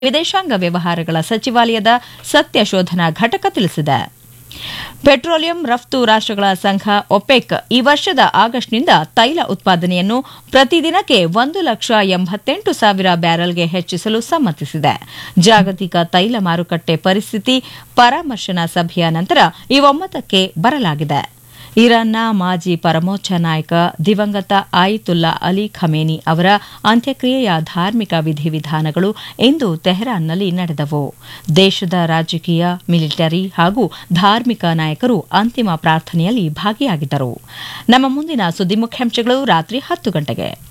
ವಿದೇಶಾಂಗ ವ್ಯವಹಾರಗಳ ಸಚಿವಾಲಯದ ಸತ್ಯ ಶೋಧನಾ ಘಟಕ ತಿಳಿಸಿದೆ ಪೆಟ್ರೋಲಿಯಂ ರಫ್ತು ರಾಷ್ಟ್ರಗಳ ಸಂಘ ಒಪೆಕ್ ಈ ವರ್ಷದ ಆಗಸ್ಟ್ನಿಂದ ತೈಲ ಉತ್ಪಾದನೆಯನ್ನು ಪ್ರತಿದಿನಕ್ಕೆ ಒಂದು ಲಕ್ಷ ಎಂಬತ್ತೆಂಟು ಸಾವಿರ ಬ್ಯಾರೆಲ್ಗೆ ಹೆಚ್ಚಿಸಲು ಸಮ್ಮತಿಸಿದೆ ಜಾಗತಿಕ ತೈಲ ಮಾರುಕಟ್ಟೆ ಪರಿಸ್ಥಿತಿ ಪರಾಮರ್ಶನಾ ಸಭೆಯ ನಂತರ ಈ ಒಮ್ಮತಕ್ಕೆ ಬರಲಾಗಿದೆ ಇರಾನ್ನ ಮಾಜಿ ಪರಮೋಚ್ಚ ನಾಯಕ ದಿವಂಗತ ಆಯಿತುಲ್ಲಾ ಅಲಿ ಖಮೇನಿ ಅವರ ಅಂತ್ಯಕ್ರಿಯೆಯ ಧಾರ್ಮಿಕ ವಿಧಿವಿಧಾನಗಳು ಇಂದು ತೆಹರಾನ್ನಲ್ಲಿ ನಡೆದವು ದೇಶದ ರಾಜಕೀಯ ಮಿಲಿಟರಿ ಹಾಗೂ ಧಾರ್ಮಿಕ ನಾಯಕರು ಅಂತಿಮ ಪ್ರಾರ್ಥನೆಯಲ್ಲಿ ಭಾಗಿಯಾಗಿದ್ದರು ನಮ್ಮ ಮುಂದಿನ ಸುದ್ದಿ ಮುಖ್ಯಾಂಶಗಳು ರಾತ್ರಿ ಹತ್ತು ಗಂಟೆಗೆ